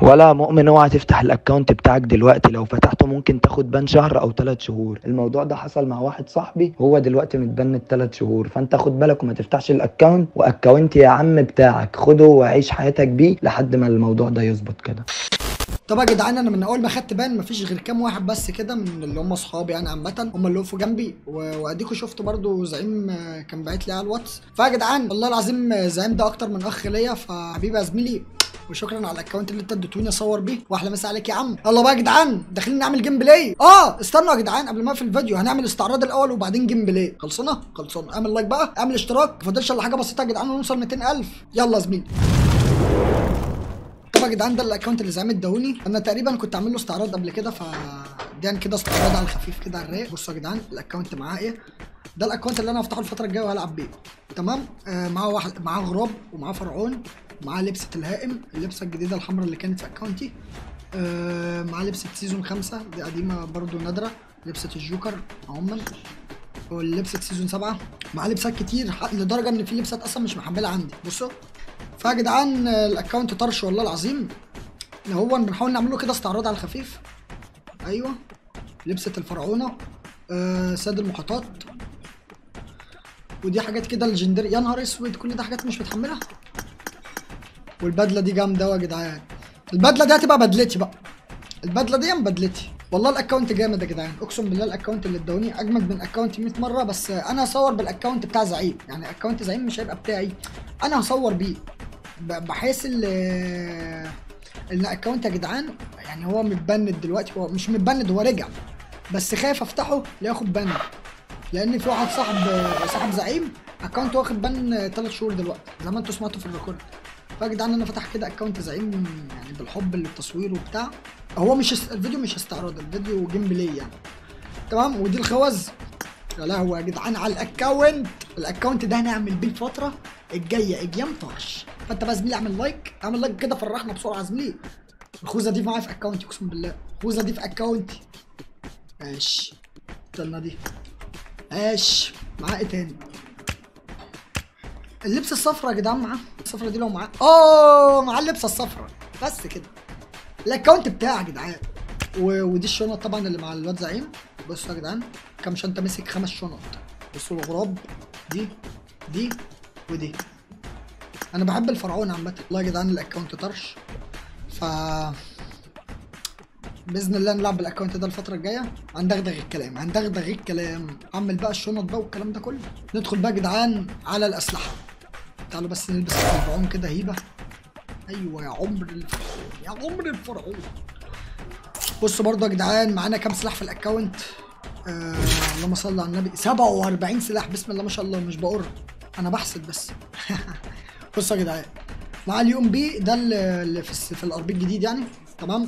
ولا مؤمن اوعى تفتح الاكونت بتاعك دلوقتي لو فتحته ممكن تاخد بان شهر او ثلاث شهور الموضوع ده حصل مع واحد صاحبي هو دلوقتي متبند ثلاث شهور فانت خد بالك وما تفتحش الاكونت واكونت يا عم بتاعك خده وعيش حياتك بيه لحد ما الموضوع ده يظبط كده طب يا جدعان انا من اول ما خدت بان مفيش غير كام واحد بس كده من اللي هم اصحابي يعني عامه هم اللي وقفوا جنبي و- واديكوا شفتوا برضو زعيم آه، كان باعت لي على الواتس فيا جدعان والله العظيم آه، زعيم ده اكتر من اخ ليا فحبيبي يا زميلي وشكرا على الاكونت اللي انت اديتوني اصور بيه واحلى مسا عليك يا عم يلا بقى يا جدعان داخلين نعمل جيم بلاي اه استنوا يا جدعان قبل ما اقفل الفيديو هنعمل استعراض الاول وبعدين جيم بلاي خلصنا خلصنا اعمل لايك بقى اعمل اشتراك ما فاضلش الا حاجه بسيطه يا جدعان ونوصل 200000 يلا يا زميلي طبعا يا جدعان ده الاكونت اللي زعيم اداهوني انا تقريبا كنت عامل له استعراض قبل كده ف يعني كده استعراض على الخفيف كده على الرايق بصوا يا جدعان الاكونت معاه ايه ده الاكونت اللي انا هفتحه الفتره الجايه وهلعب بيه تمام آه معاه واحد معاه غراب ومعاه فرعون معاه لبسه الهائم اللبسه الجديده الحمراء اللي كانت في اكونتي آه معاه لبسه سيزون خمسة دي قديمه برضو نادره لبسه الجوكر عموما ولبسه سيزون سبعة معاه لبسات كتير ح- لدرجه ان في لبسات اصلا مش محمله عندي بصوا فيا جدعان آه، الاكونت طرش والله العظيم هو بنحاول نعمل له كده استعراض على الخفيف ايوه لبسه الفرعونه آه ساد المحيطات ودي حاجات كده ليجندري يا نهار اسود كل ده حاجات مش متحملها والبدله دي جامده أوي يا جدعان البدله دي هتبقى بدلتي بقى البدله دي بدلتي والله الاكونت جامد يا جدعان اقسم بالله الاكونت اللي ادوني اجمد من اكونتي 100 مره بس انا هصور بالاكونت بتاع زعيم يعني اكونت زعيم مش هيبقى بتاعي انا هصور بيه ب- بحيث ال ان اكونت يا جدعان يعني هو متبند دلوقتي هو مش متبند هو رجع بس خايف افتحه ياخد بند لان في واحد صاحب صاحب زعيم اكونت واخد بان 3 شهور دلوقتي زي ما انتوا سمعتوا في الريكورد فيا جدعان انا فاتح كده اكونت زعيم يعني بالحب للتصوير وبتاع هو مش است- الفيديو مش استعراض الفيديو جيم بلاي يعني تمام ودي الخوذ يا لهوي يا جدعان على الاكونت الاكونت ده هنعمل بيه الفتره الجايه ايام طرش فانت بقى زميلي اعمل لايك اعمل لايك كده فرحنا بسرعه يا زميلي الخوذه دي معايا في اكونتي اقسم بالله الخوذه دي في اكونتي ماشي استنى دي ماشي معاه ايه تاني اللبسه الصفرا يا جدعان معاه الصفرا دي لو معاه اوه معاه اللبسه الصفرا بس كده الاكونت بتاعي يا جدعان و... ودي الشنط طبعا اللي مع الواد زعيم بصوا يا جدعان كام شنطه مسك خمس شنط بصوا الغراب دي دي ودي انا بحب الفرعون عامه والله يا جدعان الاكونت طرش ف باذن الله نلعب بالاكونت ده الفتره الجايه هندغدغ الكلام هندغدغ الكلام اعمل بقى الشنط بقى والكلام ده كله ندخل بقى يا جدعان على الاسلحه تعالوا بس نلبس الفرعون كده هيبه ايوه يا عمر الفرعون يا عمر الفرعون بصوا برضه يا جدعان معانا كام سلاح في الاكونت آه اللهم صل على النبي 47 سلاح بسم الله ما شاء الله مش بقر انا بحسد بس بصوا يا جدعان مع اليوم بي ده اللي اللي في الس- في الار بي الجديد يعني تمام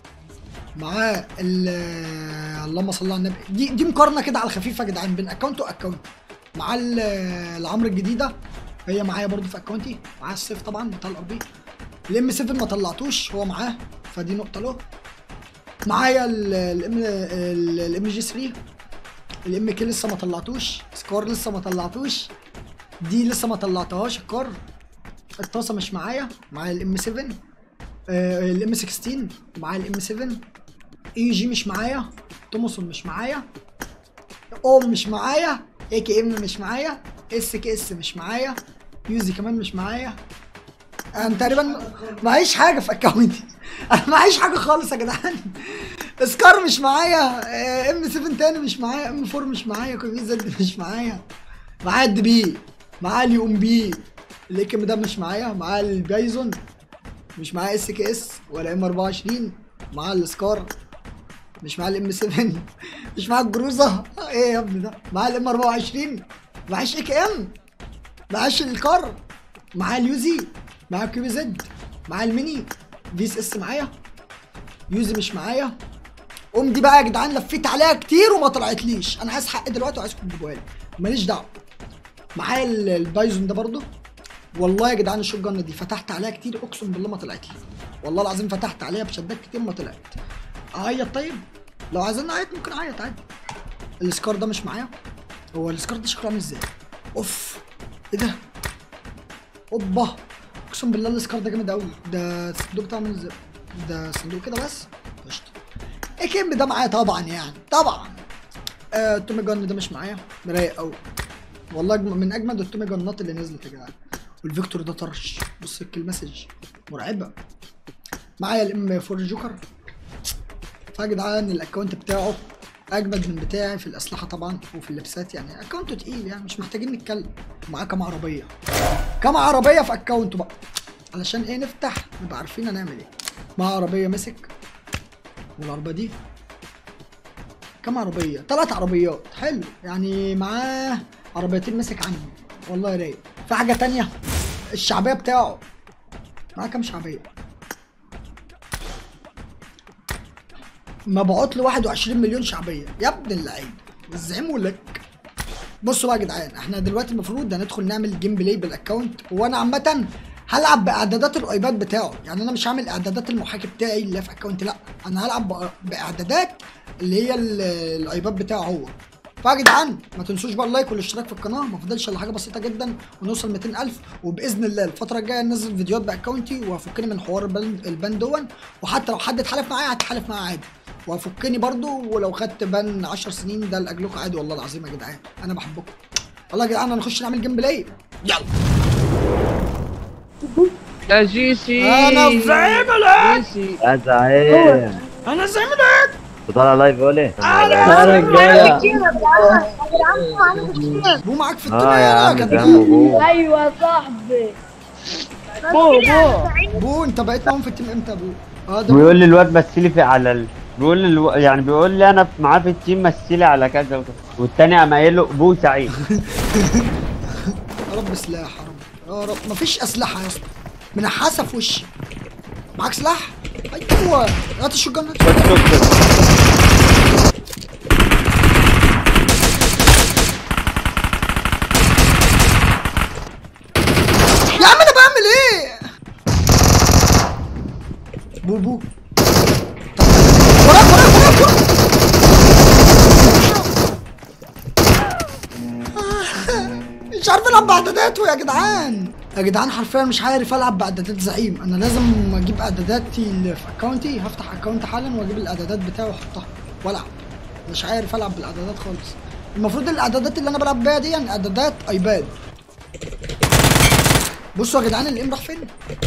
معاه ال اللهم صل على النبي دي دي مقارنه كده على الخفيف يا جدعان بين اكونت واكونت مع ال- العمر الجديده هي معايا برضو في اكونتي معاه السيف طبعا بتاع الار بي الام 7 ما طلعتوش هو معاه فدي نقطه له معايا الام الام جي 3 الام كي لسه ما طلعتوش سكور لسه ما طلعتوش دي لسه ما طلعتهاش الكار الطاسه مش معايا معايا الام 7 الام 16 معايا الام 7 اي جي مش معايا تومسون مش معايا اوم مش معايا اي كي ام مش معايا اس كي اس مش معايا يوزي كمان مش معايا انا تقريبا معيش حاجه في اكونتي انا معيش حاجه خالص يا جدعان سكار مش معايا ام 7 تاني مش معايا ام 4 مش معايا كوفي زد مش معايا معايا الدي بي معايا اليوم بي الاكم ده مش معايا معايا البايزون مش معايا اس كي اس ولا ام 24 معايا السكار مش معايا الام 7 مش معايا الجروزه ايه يا ابني ده معايا الام 24 معايش اي كي ام معايش الكار معايا اليوزي معايا كيو زد معايا الميني في اس اس معايا يوزي مش معايا ام دي بقى يا جدعان لفيت عليها كتير وما طلعتليش انا عايز حقي دلوقتي وعايزكم تجيبوها لي ماليش دعوه معايا ال- البايزون ده برضو والله يا جدعان الشوت جن دي فتحت عليها كتير اقسم بالله ما طلعت لي والله العظيم فتحت عليها بشدات كتير ما طلعت اعيط طيب لو عايزين نعيط ممكن اعيط عادي السكار ده مش معايا هو السكار ده شكله عامل ازاي اوف ايه ده اوبا اقسم بالله السكار ده جامد قوي ده الصندوق بتاعه عامل ازاي ده صندوق كده بس قشطه اكيد ده معايا طبعا يعني طبعا آه التومي جن ده مش معايا رايق قوي والله أجم- من اجمد التومي جنات اللي نزلت يا جدعان والفيكتور ده طرش بص الكل مسج مرعبه معايا الام 4 جوكر فيا جدعان الاكونت بتاعه اجمد من بتاعي في الاسلحه طبعا وفي اللبسات يعني اكونته تقيل يعني مش محتاجين نتكلم معاه كام عربيه كام عربيه في اكونته بقى علشان ايه نفتح نبقى عارفين هنعمل ايه معاه عربيه مسك والعربيه دي كام عربيه ثلاث عربيات حلو يعني معاه عربيتين مسك عني والله رايق في حاجه تانية الشعبيه بتاعه معاه كام شعبيه مبعوت له 21 مليون شعبيه يا ابن اللعيب الزعيم لك بصوا بقى يا جدعان احنا دلوقتي المفروض هندخل نعمل جيم بلاي بالاكونت وانا عامه هلعب باعدادات الايباد بتاعه يعني انا مش هعمل اعدادات المحاكي بتاعي اللي في اكونت لا انا هلعب بأ- باعدادات اللي هي ال- الايباد بتاعه هو فيا جدعان ما تنسوش بقى اللايك والاشتراك في القناه ما فضلش الا حاجه بسيطه جدا ونوصل 200000 وباذن الله الفتره الجايه ننزل فيديوهات باكونتي وهفكني من حوار البان البان دون وحتى لو حد اتحالف معايا هتحالف معاه عادي وهفكني برضو ولو خدت بان 10 سنين ده لاجلكم عادي والله العظيم يا جدعان انا بحبكم والله يا جدعان هنخش نعمل جيم بلاي يلا يا جيسي انا الزعيم الان جيسي يا زعيم انا الزعيم الان طالع لايف ولا ايه؟ انا رجاله بو معاك في اه الدنيا يا يا عم كده فاهم ابوه ايوه يا صاحبي بو بو بو انت بقيت معاهم في التيم امتى يا بو اه ده بيقول لي الواد مثلي في على ال... بيقول لي الو... يعني بيقول لي انا معاه في التيم مثلي على كذا وكذا والتاني قام قايل له بو سعيد يا رب سلاح يا رب يا رب مفيش اسلحه يا اسطى منحاسه في وشي معاك سلاح ايوه هات الشوت جن هات الشوت جن. يا عم انا بعمل ايه بو بو وراك وراك وراك وراك مش عارف العب باعداداته يا جدعان يا جدعان حرفيا مش عارف العب باعدادات زعيم انا لازم اجيب اعداداتي اللي في اكونتي هفتح اكونت حالا واجيب الاعدادات بتاعي واحطها والعب مش عارف العب بالاعدادات خالص المفروض الاعدادات اللي انا بلعب بيها دي يعني اعدادات ايباد بصوا يا جدعان الام راح فين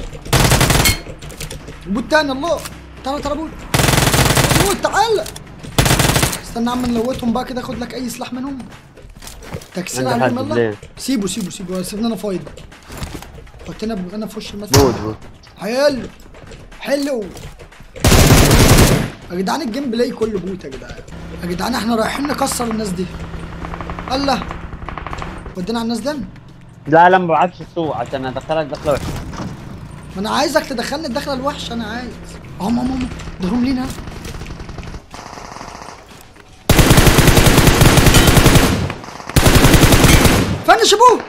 البوت تاني الله تعالى تعالى بوت بوت تعالى استنى يا عم نلوتهم بقى كده خد لك اي سلاح منهم تكسير عندي عليهم حد يلا ليه؟ سيبه سيبه سيبه سيبني انا فايض بقى حطينا ب- انا في وش المسجد بود بود حلو حلو يا جدعان الجيم بلاي كله بوت يا جدعان يا جدعان احنا رايحين نكسر الناس دي الله ودينا على الناس دي لا لا ما بعرفش السوق عشان ادخلك دخله وحشه ما انا عايزك تدخلني الدخله الوحشه انا عايز هم هم هم دورهم لينا فنش ابوه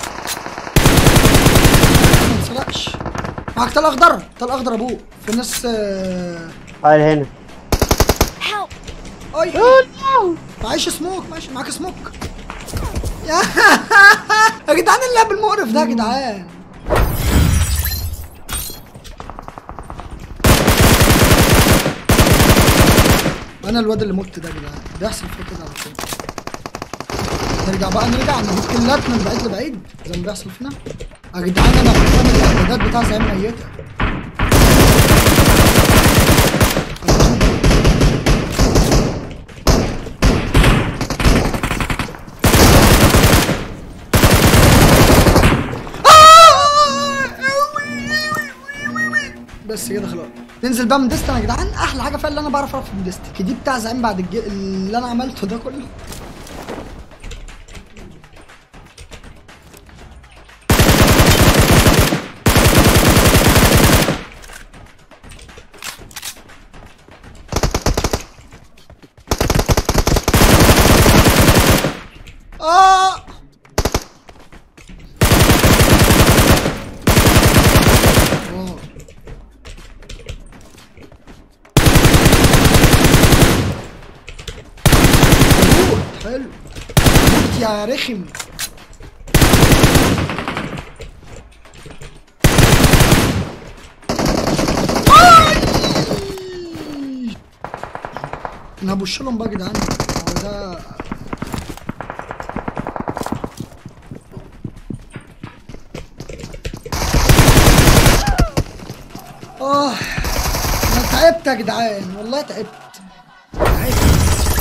ما انسرقش معاك طلق اخضر طلق اخضر ابوه في ناس آه، قال هنا اي معيش سموك ماشي معاك سموك يا يا جدعان اللعب المقرف ده يا جدعان انا الواد اللي مت ده يا جدعان بيحصل فيه كده على طول نرجع بقى نرجع نجيب كلات من بعيد لبعيد زي ما بيحصل فينا يا جدعان انا بفهم الاعدادات بتاع زعيم ميته بس كده خلاص ننزل بقى من ديستن يا جدعان احلى حاجه فيها اللي انا بعرف العب في ديستن دي بتاع زعيم بعد الج... اللي انا عملته ده كله اه اه موت حلو موت يا رخم آي! نبش لهم بقى يا جدعان هو ده اه انا تعبت يا جدعان والله تعبت تعبت